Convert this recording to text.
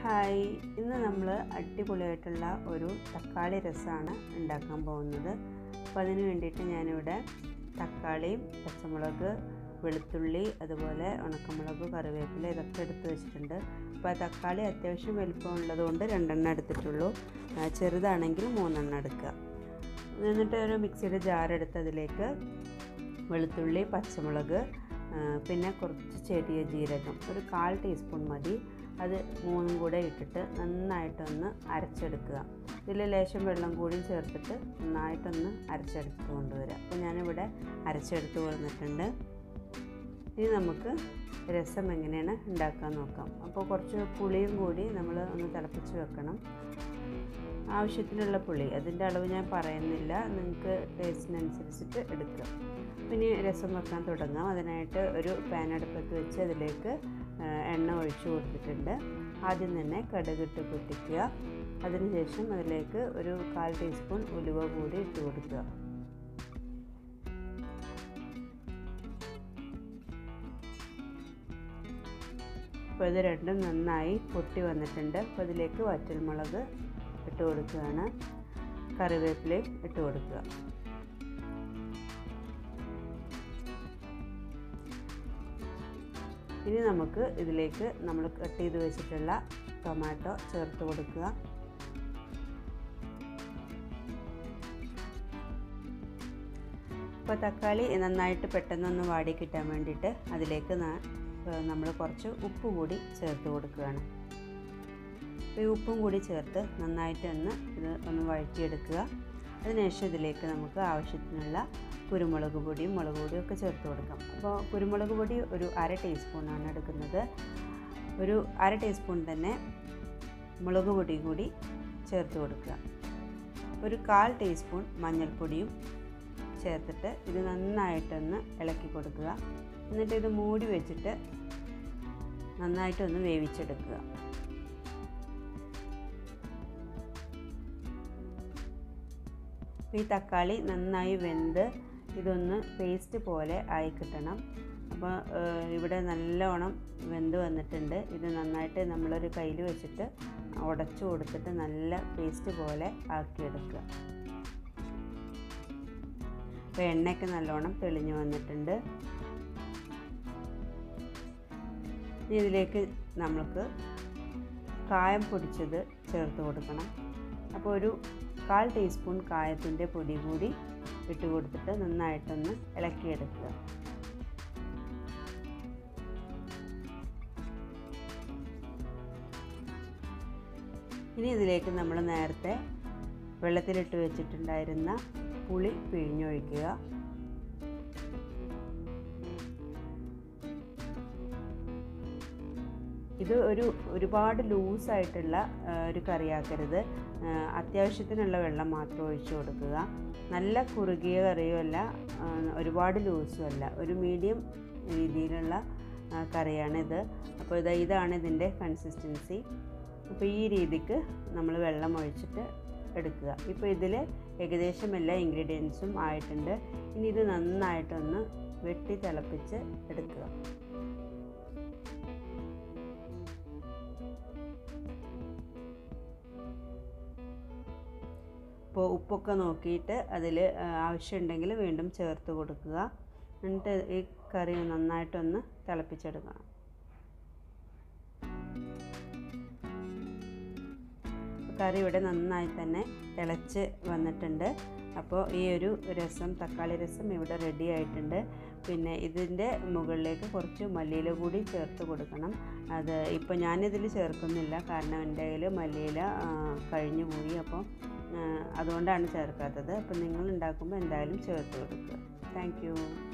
hi ഇന്ന് നമ്മൾ അടിപൊളിയായിട്ടുള്ള ഒരു തക്കാളി രസമാണ് ഉണ്ടാക്കാൻ പോകുന്നത് അപ്പോൾ അതിന് വേണ്ടിയിട്ട് ഞാനിവിടെ തക്കാളിയും പച്ചമുളക് വെളുത്തുള്ളി അതുപോലെ ഉണക്കമുളക് കറിവേപ്പില ഇതൊക്കെ എടുത്ത് വെച്ചിട്ടുണ്ട് അപ്പോൾ ആ തക്കാളി അത്യാവശ്യം വലിപ്പമുള്ളത് കൊണ്ട് രണ്ടെണ്ണം എടുത്തിട്ടുള്ളൂ ആ, ചെറുതാണെങ്കിൽ മൂന്നെണ്ണം എടുക്കുക എന്നിട്ട് ഒരു മിക്സിയുടെ ജാർ എടുത്ത് അതിലേക്ക് വെളുത്തുള്ളി പച്ചമുളക് ആ, പിന്നെ കുറച്ച് ചെറിയ ജീരകം ഒരു കാൽ ടീസ്പൂൺ മതി അത് മൂന്നും കൂടെ ഇട്ടിട്ട് നന്നായിട്ടൊന്ന് അരച്ചെടുക്കുക ഇതിൽ ലേശം വെള്ളം കൂടി ചേർത്തിട്ട് നന്നായിട്ടൊന്ന് അരച്ചെടുത്ത് കൊണ്ടുവരിക അപ്പോൾ ഞാനിവിടെ അരച്ചെടുത്ത് കൊണ്ടുവന്നിട്ടുണ്ട് ഇനി നമുക്ക് രസം എങ്ങനെയാണ് ഉണ്ടാക്കാൻ നോക്കാം അപ്പോൾ കുറച്ച് പുളിയും കൂടി നമ്മൾ ഒന്ന് തിളപ്പിച്ച് വെക്കണം ആവശ്യത്തിനുള്ള പുളി അതിൻ്റെ അളവ് ഞാൻ പറയുന്നില്ല നിങ്ങൾക്ക് ടേസ്റ്റിനനുസരിച്ചിട്ട് എടുക്കുക പിന്നെ രസം വെക്കാൻ തുടങ്ങാം അതിനായിട്ട് ഒരു പാൻ അടുപ്പത്ത് വെച്ച് അതിലേക്ക് ആ, എണ്ണ ഒഴിച്ചു കൊടുത്തിട്ടുണ്ട് ആദ്യം തന്നെ കടുകിട്ട് പൊട്ടിക്കുക അതിനുശേഷം അതിലേക്ക് ഒരു കാൽ ടീസ്പൂൺ ഉലുവ കൂടി ഇട്ട് കൊടുക്കുക അപ്പോൾ ഇത് രണ്ടും നന്നായി പൊട്ടി വന്നിട്ടുണ്ട് അപ്പോൾ ഇതിലേക്ക് വറ്റൽമുളക് ഇട്ട് കൊടുക്കുകയാണ് കറിവേപ്പിലയും ഇട്ട് കൊടുക്കുക ഇനി നമുക്ക് ഇതിലേക്ക് നമ്മൾ കട്ട് ചെയ്ത് വെച്ചിട്ടുള്ള ടൊമാറ്റോ ചേർത്ത് കൊടുക്കുക ഇപ്പോൾ തക്കാളി നന്നായിട്ട് പെട്ടെന്നൊന്ന് വാടി കിട്ടാൻ വേണ്ടിയിട്ട് അതിലേക്ക് നമ്മൾ കുറച്ച് ഉപ്പ് കൂടി ചേർത്ത് കൊടുക്കുകയാണ് ഈ ഉപ്പും കൂടി ചേർത്ത് നന്നായിട്ട് ഒന്ന് ഇത് ഒന്ന് വഴറ്റിയെടുക്കുക അതിനുശേഷം ഇതിലേക്ക് നമുക്ക് ആവശ്യത്തിനുള്ള കുരുമുളക് പൊടിയും മുളക് പൊടിയും ഒക്കെ ചേർത്ത് കൊടുക്കാം അപ്പോൾ കുരുമുളക് പൊടി ഒരു അര ടീസ്പൂണാണ് എടുക്കുന്നത് ഒരു അര ടീസ്പൂൺ തന്നെ മുളക് പൊടി കൂടി ചേർത്ത് കൊടുക്കുക ഒരു കാൽ ടീസ്പൂൺ മഞ്ഞൾപ്പൊടിയും ചേർത്തിട്ട് ഇത് നന്നായിട്ടൊന്ന് ഇളക്കി കൊടുക്കുക എന്നിട്ട് ഇത് മൂടി വെച്ചിട്ട് നന്നായിട്ടൊന്ന് വേവിച്ചെടുക്കുക ഈ തക്കാളി നന്നായി വെന്ത് ഇതൊന്ന് പേസ്റ്റ് പോലെ ആയി കിട്ടണം അപ്പോൾ ഇവിടെ നല്ലോണം വെന്ത് വന്നിട്ടുണ്ട് ഇത് നന്നായിട്ട് നമ്മളൊരു കയ്യിൽ വെച്ചിട്ട് ഉടച്ചു കൊടുത്തിട്ട് നല്ല പേസ്റ്റ് പോലെ ആക്കിയെടുക്കുക അപ്പോൾ എണ്ണയൊക്കെ നല്ലോണം തെളിഞ്ഞു വന്നിട്ടുണ്ട് ഇനി ഇതിലേക്ക് നമ്മൾക്ക് കായം പൊടിച്ചത് ചേർത്ത് കൊടുക്കണം അപ്പോൾ ഒരു കാൽ ടീസ്പൂൺ കായത്തിൻ്റെ പൊടി കൂടി ഇട്ട് കൊടുത്തിട്ട് നന്നായിട്ടൊന്ന് ഇളക്കിയെടുക്കുക ഇനി ഇതിലേക്ക് നമ്മൾ നേരത്തെ വെള്ളത്തിലിട്ട് വെച്ചിട്ടുണ്ടായിരുന്ന പുളി പിഴിഞ്ഞൊഴിക്കുക ഇത് ഒരു ഒരുപാട് ലൂസായിട്ടുള്ള ഒരു കറിയാക്കരുത് ആ, അത്യാവശ്യത്തിനുള്ള വെള്ളം മാത്രം ഒഴിച്ചു കൊടുക്കുക നല്ല കുറുകിയ കറിയും അല്ല ആ, ഒരുപാട് ലൂസും അല്ല ഒരു മീഡിയം രീതിയിലുള്ള ആ, കറിയാണിത് അപ്പോൾ ഇത് ഇതാണ് ഇതിൻ്റെ കൺസിസ്റ്റൻസി അപ്പോൾ ഈ രീതിക്ക് നമ്മൾ വെള്ളം ഒഴിച്ചിട്ട് എടുക്കുക ഇപ്പോൾ ഇതിൽ ഏകദേശം എല്ലാ ഇൻഗ്രീഡിയൻസും ആയിട്ടുണ്ട് ഇനി ഇത് നന്നായിട്ടൊന്ന് വെട്ടി തിളപ്പിച്ച് എടുക്കുക ഇപ്പോൾ ഉപ്പൊക്കെ നോക്കിയിട്ട് അതിൽ ആവശ്യമുണ്ടെങ്കിൽ വീണ്ടും ചേർത്ത് കൊടുക്കുക എന്നിട്ട് ഈ കറി നന്നായിട്ടൊന്ന് തിളപ്പിച്ചെടുക്കണം കറി ഇവിടെ നന്നായി തന്നെ തിളച്ച് വന്നിട്ടുണ്ട് അപ്പോൾ ഈ ഒരു രസം തക്കാളി രസം ഇവിടെ റെഡി ആയിട്ടുണ്ട് പിന്നെ ഇതിൻ്റെ മുകളിലേക്ക് കുറച്ച് മല്ലിയില കൂടി ചേർത്ത് കൊടുക്കണം അത് ഇപ്പോൾ ഞാനിതിൽ ചേർക്കുന്നില്ല കാരണം എൻ്റെ കയ്യിൽ മല്ലിയില ആ, കഴിഞ്ഞു പോയി അപ്പോൾ ആ, അതുകൊണ്ടാണ് ചേർക്കാത്തത് അപ്പോൾ നിങ്ങൾ ഉണ്ടാക്കുമ്പോൾ എന്തായാലും ചേർത്ത് കൊടുക്കുക താങ്ക്